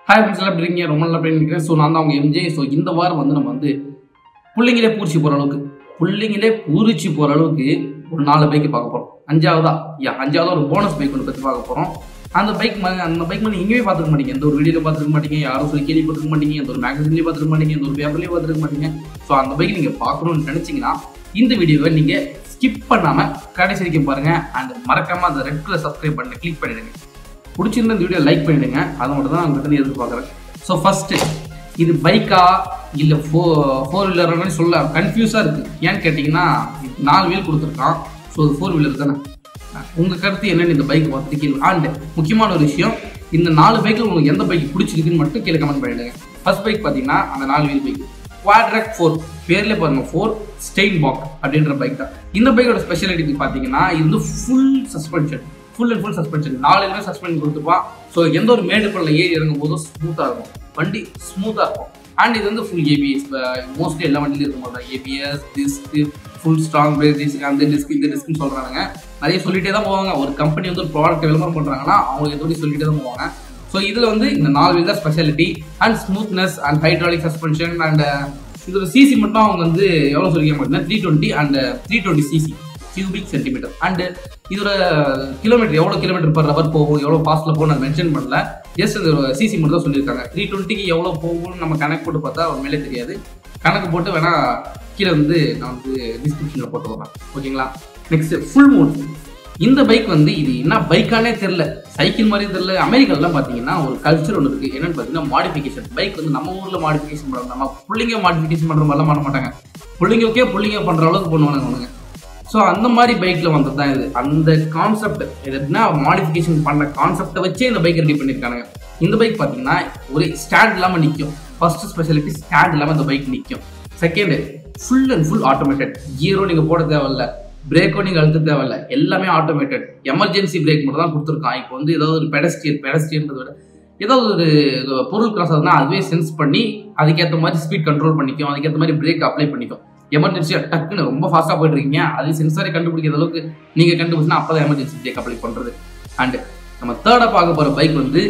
hi friends எல்லாம் எப்படி இருக்கீங்க ரொம்ப நல்லா பண்ணிக்கிறேன் ஸோ நான் தான் அவங்க எம்ஜே ஸோ இந்த வாரம் வந்து நம்ம வந்து பிள்ளைங்களே பூரிச்சு போகிற அளவுக்கு பிள்ளைங்களே பூரிச்சு போகிற அளவுக்கு ஒரு நாலு பைக்கு பார்க்க போகிறோம் அஞ்சாவதா யா அஞ்சாவதா ஒரு போனஸ் பைக் ஒன்று பற்றி பார்க்க போகிறோம் அந்த பைக் அந்த பைக் வந்து எங்கேயுமே பார்த்துருக்க மாட்டீங்க எந்த ஒரு வீடியோவில் பார்த்துருக்க மாட்டீங்க யாரும் சொல்லி கேள்விப்பட்டிருக்க மாட்டீங்க எந்த ஒரு மேகசின்லேயும் பார்த்துருக்க மாட்டீங்க எந்த ஒரு பேப்பர்லேயும் பார்த்துருக்க மாட்டீங்க ஸோ அந்த பைக் நீங்கள் பார்க்கணும்னு நினச்சிங்கன்னா இந்த வீடியோவை நீங்கள் ஸ்கிப் பண்ணாமல் கடைசி வரைக்கும் பாருங்கள் அண்ட் மறக்காமல் அந்த ரெட் கலர் சப்ஸ்கிரைப் பண்ணி கிளிக் பண்ணிடுங்க பிடிச்சிருந்த இந்த வீடியோ லைக் பண்ணிடுங்க அதை மட்டும் தான் உங்கள்கிட்ட எதிர்பார்க்குறேன் ஸோ ஃபஸ்ட்டு இது பைக்கா இல்லை ஃபோ ஃபோர் வீலர்னு சொல்ல கன்ஃபியூஸாக இருக்குது ஏன்னு கேட்டிங்கன்னா நாலு வீல் கொடுத்துருக்கான் ஸோ இது ஃபோர் வீலர் தானே உங்கள் கருத்து என்னென்னு இந்த பைக் பார்த்துட்டு கீழே ஆண்டு முக்கியமான ஒரு விஷயம் இந்த நாலு பைக்கில் உங்களுக்கு எந்த பைக் பிடிச்சிருக்குன்னு மட்டும் கீழே கமெண்ட் பண்ணிடுங்க ஃபர்ஸ்ட் பைக் பார்த்தீங்கன்னா அந்த நாலு வீல் பைக் குவாட்ரக் ஃபோர் பேர்லேயே பாருங்க ஃபோர் ஸ்டெயின் பாக் அப்படின்ற பைக் தான் இந்த பைக்கோட ஸ்பெஷாலிட்டி பார்த்தீங்கன்னா இது வந்து full suspension full and full suspension நாலுமே சஸ்பென்ஷன் கொடுத்துப்பான் ஸோ எந்த ஒரு மேடு பள்ள ஏறி இறங்கும் போதும் ஸ்மூத்தாக இருக்கும் வண்டி ஸ்மூத்தாக இருக்கும் அண்ட் இது வந்து ஃபுல் ஏபிஎஸ் மோஸ்ட்லி எல்லா வண்டியிலும் இருக்க மாட்டாங்க ABS disc full strong brake disc அந்த டிஸ்க் இந்த டிஸ்க்னு சொல்கிறாங்க நிறைய சொல்லிட்டே தான் போவாங்க ஒரு கம்பெனி வந்து ஒரு ப்ராடக்ட் விளம்பரம் பண்ணுறாங்கன்னா அவங்க எதோடி சொல்லிட்டே தான் போவாங்க ஸோ இதில் வந்து இந்த நாலு வீல் தான் speciality and smoothness and hydraulic suspension and இதோட சிசி மட்டும் அவங்க வந்து எவ்வளோ சொல்லிக்க மாட்டேன்னா three twenty and three twenty CC cubic centimetre and இதோட கிலோமீட்டர் எவ்வளோ கிலோமீட்டர் பர் ஹவர் போகும் எவ்வளோ ஃபாஸ்ட்டில் போகும் நான் மென்ஷன் பண்ணல ஜஸ்ட் இந்த சிசி மட்டும் தான் சொல்லியிருக்காங்க த்ரீ டுவெண்ட்டிக்கு எவ்வளோ போகும்னு நம்ம கணக்கு போட்டு பார்த்தா உண்மையிலே தெரியாது கணக்கு போட்டு வேணா கீழே வந்து நான் வந்து டிஸ்கிரிப்ஷனில் போட்டு வரேன் ஓகேங்களா நெக்ஸ்ட் ஃபுல் மோட் இந்த பைக் வந்து இது என்ன பைக்கானே தெரில சைக்கிள் மாதிரி தெரில அமெரிக்காலாம் பார்த்தீங்கன்னா ஒரு கல்ச்சர் ஒன்று இருக்குது என்னன்னு பார்த்தீங்கன்னா மாடிஃபிகேஷன் பைக் வந்து நம்ம ஊரில் மாடிஃபிகேஷன் பண்ணுறாங்க நம்ம பிள்ளைங்க மாடிஃபிகேஷன் பண்ணுற மாதிரிலாம் பண்ண மாட்டாங்க பிள்ளைங்களுக்கே பிள்ளைங்க பண்ணுற அளவுக்கு பண்ணுவானுங்க அவனுங்க ஸோ அந்த மாதிரி பைக்கில் வந்தது தான் இது அந்த கான்செப்ட் எதுனா மாடிஃபிகேஷன் பண்ண கான்செப்டை வச்சே இந்த பைக் ரெடி பண்ணியிருக்காங்க இந்த பைக் பார்த்தீங்கன்னா ஒரு ஸ்டாண்ட் இல்லாமல் நிற்கும் ஃபர்ஸ்ட் ஸ்பெஷாலிட்டி ஸ்டாண்ட் இல்லாமல் இந்த பைக் நிற்கும் second full and full automated கியரும் நீங்கள் போட தேவையில்ல பிரேக்கோ நீங்கள் அழுத்த தேவையில்ல எல்லாமே ஆட்டோமேட்டட் எமர்ஜென்சி பிரேக் மட்டும் தான் கொடுத்துருக்கான் இப்போ வந்து ஏதாவது ஒரு பெடஸ்டியர் பெடஸ்டியன்றதை விட ஏதாவது ஒரு பொருள் கிராஸ் ஆகுதுன்னா அதுவே சென்ஸ் பண்ணி அதுக்கேற்ற மாதிரி ஸ்பீட் கண்ட்ரோல் பண்ணிக்கும் அதுக்கேற்ற மாதிரி பிரேக் அப்ளை பண்ணிக்கும் எமர்ஜென்சியாக டக்குன்னு ரொம்ப ஃபாஸ்ட்டாக போயிட்டு இருக்கீங்க அது சென்சாரை கண்டுபிடிக்கிற அளவுக்கு நீங்கள் கண்டுபிடிச்சினா அப்போ தான் எமர்ஜென்சி பிரேக் அப்ளை பண்ணுறது அண்டு நம்ம தேர்டாக பார்க்க போகிற பைக் வந்து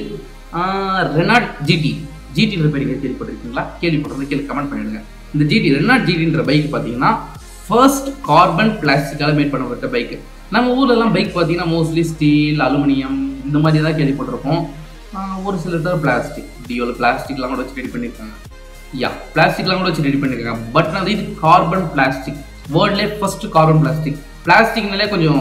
ரெனாட் ஜிடி ஜிடின்ற பைக் கேள்விப்பட்டிருக்கீங்களா கேள்விப்பட்டிருந்தா கீழே கமெண்ட் பண்ணிடுங்க இந்த ஜிடி ரெனாட் ஜிடின்ற பைக் பார்த்தீங்கன்னா ஃபர்ஸ்ட் கார்பன் பிளாஸ்டிக்கால் மேட் பண்ணப்பட்ட பைக் நம்ம ஊர்லலாம் பைக் பார்த்தீங்கன்னா மோஸ்ட்லி ஸ்டீல் அலுமினியம் இந்த மாதிரி தான் கேள்விப்பட்டிருப்போம் ஒரு சில இடத்துல பிளாஸ்டிக் டியோவில் பிளாஸ்டிக்லாம் கூட வச்சு ரெடி பண்ணியிருக்காங்க யா பிளாஸ்டிக்லாம் கூட வச்சு ரெடி பண்ணியிருக்காங்க பட் வந்து இது கார்பன் பிளாஸ்டிக் வேர்ல்ட்லேயே ஃபர்ஸ்ட் கார்பன் பிளாஸ்டிக் பிளாஸ்டிக்னாலே கொஞ்சம்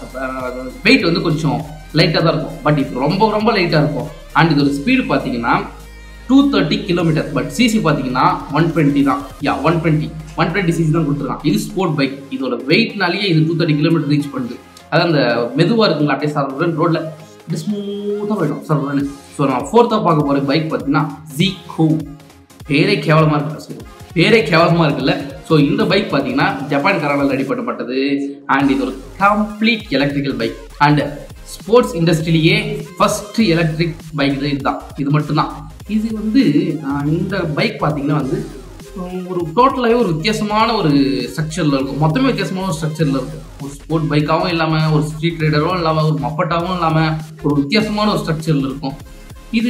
வெயிட் வந்து கொஞ்சம் லைட்டாக தான் இருக்கும் பட் இது ரொம்ப ரொம்ப லைட்டாக இருக்கும் அண்ட் இதோட ஸ்பீடு பார்த்தீங்கன்னா two thirty kilometre but CC பார்த்தீங்கன்னா ஒன் டுவெண்ட்டி தான் yeah one twenty one twenty CC தான் கொடுத்துருக்கான் இது ஸ்போர்ட் பைக் இதோட வெயிட்னாலேயே இது டூ தேர்ட்டி கிலோமீட்டர் ரீச் பண்ணுது அதான் அந்த மெதுவாக இருக்குங்களா அப்படியே சார் ரோட்டில் இப்படி ஸ்மூத்தாக போயிடும் சார் ஸோ நான் ஃபோர்த்தாக பார்க்க போகிற பைக் பார்த்தீங்கன்னா ஜி கோ பேரே கேவலமாக இருக்கு பேரே கேவலமாக இருக்குல்ல ஸோ இந்த பைக் பார்த்தீங்கன்னா ஜப்பான் கராவில் ரெடி பண்ணப்பட்டது அண்ட் இது ஒரு complete electrical bike and sports இண்டஸ்ட்ரியிலேயே ஃபர்ஸ்ட் எலக்ட்ரிக் பைக் இது இதுதான் இது மட்டும்தான் இது வந்து இந்த பைக் பார்த்தீங்கன்னா வந்து ஒரு டோட்டலாகவே ஒரு வித்தியாசமான ஒரு ஸ்ட்ரக்சரில் இருக்கும் மொத்தமே வித்தியாசமான ஒரு ஸ்ட்ரக்சரில் இருக்கும் ஒரு ஸ்போர்ட் பைக்காகவும் இல்லாமல் ஒரு ஸ்ட்ரீட் ரைடரும் இல்லாமல் ஒரு மப்பட்டாகவும் இல்லாமல் ஒரு வித்தியாசமான ஒரு ஸ்ட்ரக்சரில் இருக்கும் இது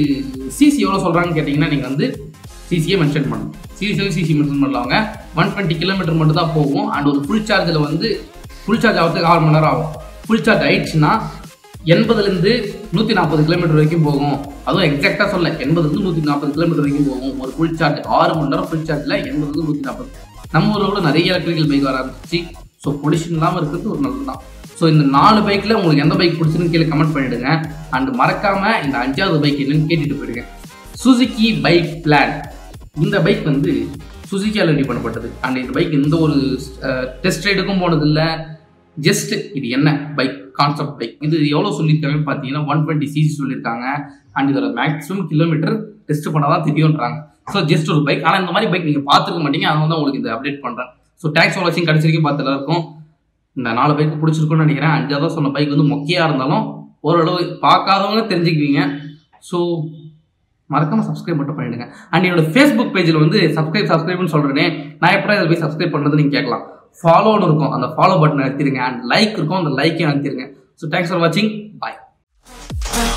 சிசி எவ்வளோ சொல்கிறாங்கன்னு கேட்டிங்கன்னா நீங்கள் வந்து சிசியே மென்ஷன் பண்ணணும் சிசி சிசி மென்ஷன் பண்ணலாங்க ஒன் டுவெண்ட்டி கிலோமீட்டர் மட்டும் தான் போகும் அண்ட் ஒரு ஃபுல் சார்ஜில் வந்து ஃபுல் சார்ஜ் ஆகிறதுக்கு ஆறு மணி நேரம் ஆகும் ஃபுல் சார்ஜ் ஆயிடுச்சுன்னா எண்பதுலேருந்து நூற்றி நாற்பது கிலோமீட்டர் வரைக்கும் போகும் அதுவும் எக்ஸாக்டாக சொல்ல எண்பதுலேருந்து நூற்றி நாற்பது கிலோமீட்டர் வரைக்கும் போகும் ஒரு ஃபுல் சார்ஜ் ஆறு மணி நேரம் ஃபுல் சார்ஜில் எண்பதுலேருந்து நூற்றி நாற்பது நம்ம ஊரில் கூட நிறைய எலக்ட்ரிக்கல் பைக் வர ஆரம்பிச்சு ஸோ பொல்யூஷன் இல்லாமல் இருக்கிறது ஒரு நல்லது தான் ஸோ இந்த நாலு பைக்கில் உங்களுக்கு எந்த பைக் பிடிச்சிருன்னு கீழே கமெண்ட் பண்ணிவிடுங்க அண்ட் மறக்காமல் இந்த அஞ்சாவது பைக் என்னன்னு கேட்டுட்டு போயிடுங்க சுசுக்கி பைக் பிளான் இந்த பைக் வந்து சுசுக்கியால் ரெடி பண்ணப்பட்டது அண்ட் இந்த பைக் எந்த ஒரு டெஸ்ட் ரைடுக்கும் போனதில்லை ஜஸ்ட் இது என்ன பைக் கான்செப்ட் பைக் இது எவ்வளோ சொல்லியிருக்காங்கன்னு பார்த்தீங்கன்னா ஒன் டுவெண்ட்டி சிசி சொல்லியிருக்காங்க அண்ட் இதோட மேக்ஸிமம் கிலோமீட்டர் டெஸ்ட் பண்ணால் தான் தெரியுன்றாங்க ஸோ ஜஸ்ட் ஒரு பைக் ஆனால் இந்த மாதிரி பைக் நீங்கள் பார்த்துருக்க மாட்டீங்க அதனால தான் உங்களுக்கு இந்த அப்டேட் பண்ணுறேன் ஸோ டேக்ஸ் ஃபார் வாட்சிங் கடைசி வரைக்கும் பார்த்து எல்லாருக்கும் இந்த நாலு பைக் பிடிச்சிருக்குன்னு நினைக்கிறேன் அஞ்சாவது சொன்ன பைக் வந்து மொக்கையாக இருந்தாலும் ஓரளவு பார்க்காதவங்க தெரிஞ்சுக்குவீங்க ஸோ மறக்காம சப்ஸ்கிரைப் மட்டும் பண்ணிடுங்க அண்ட் என்னோட ஃபேஸ்புக் பேஜில் வந்து சப்ஸ்கிரைப் சப்ஸ்கிரைப்னு சொல்கிறேனே நான் எப்படா இதை போய் சப்ஸ்கிரைப் பண்ணுறது நீங்கள் கேட்கலாம் ஃபாலோன்னு இருக்கும் அந்த ஃபாலோ பட்டன் அழுத்திடுங்க அண்ட் லைக் இருக்கும் அந்த லைக்கையும் அழுத்திடுங்க ஸோ தேங்க்ஸ் ஃபார் வாட்சிங் பாய்